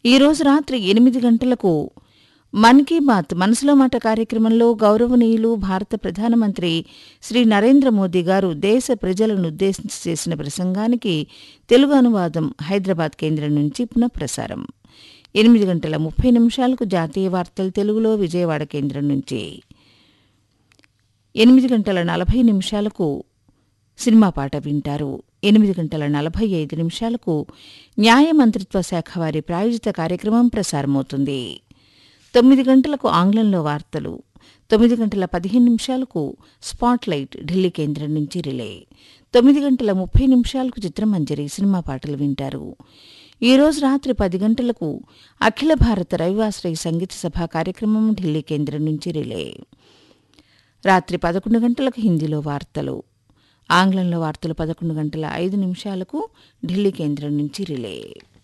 ఈరోజు రాత్రి ఎనిమిది గంటలకు మన్ కీ బాత్ మనసులో మాట కార్యక్రమంలో గౌరవనీయులు భారత ప్రధానమంత్రి శ్రీ నరేంద్ర మోదీ గారు దేశ ప్రజలను ఉద్దేశించి చేసిన ప్రసంగానికి తెలుగు అనువాదం హైదరాబాద్ కేంద్రం నుంచి పునఃప్రసారం ఎనిమిది గంటల ముప్పై నిమిషాలకు జాతీయ వార్తలు తెలుగులో విజయవాడ కేంద్రం నుంచి ఎనిమిది గంటల నలభై నిమిషాలకు సినిమా పాట వింటారు ఎనిమిది గంటల నలభై ఐదు నిమిషాలకు న్యాయ మంత్రిత్వ శాఖ వారి ప్రాయోజిత కార్యక్రమం ప్రసారమవుతుంది తొమ్మిది గంటలకు ఆంగ్లంలో వార్తలు తొమ్మిది గంటల పదిహేను నిమిషాలకు స్పాట్లైట్ ఢిల్లీ కేంద్రం నుంచి రిలే తొమ్మిది గంటల ముప్పై నిమిషాలకు చిత్రమంజరి సినిమా పాటలు వింటారు ఈ రోజు రాత్రి పది గంటలకు అఖిల భారత రవివాశ్రయ సంగీత సభ కార్యక్రమం ఢిల్లీ కేంద్రం నుంచి రిలే రాత్రి పదకొండు గంటలకు హిందీలో వార్తలు ఆంగ్లంలో వార్తలు పదకొండు గంటల ఐదు నిమిషాలకు ఢిల్లీ కేంద్రం నుంచి రిలే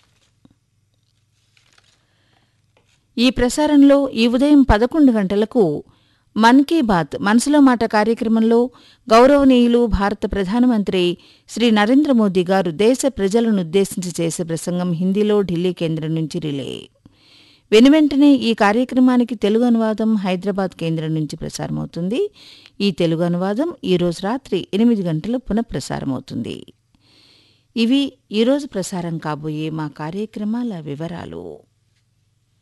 ఈ ప్రసారంలో ఈ ఉదయం పదకొండు గంటలకు మన్ కీ బాత్ మనసులో మాట కార్యక్రమంలో గౌరవనీయులు భారత ప్రధానమంత్రి శ్రీ నరేంద్ర మోదీ గారు దేశ ప్రజలను ఉద్దేశించి చేసే ప్రసంగం హిందీలో ఢిల్లీ కేంద్రం నుంచి రిలే వెనువెంటనే ఈ కార్యక్రమానికి తెలుగు అనువాదం హైదరాబాద్ కేంద్రం నుంచి ప్రసారమవుతుంది ఈ తెలుగు అనువాదం ఈరోజు రాత్రి ఎనిమిది గంటలు పునఃప్రసారమవుతుంది ఇవి ఈరోజు ప్రసారం కాబోయే మా కార్యక్రమాల వివరాలు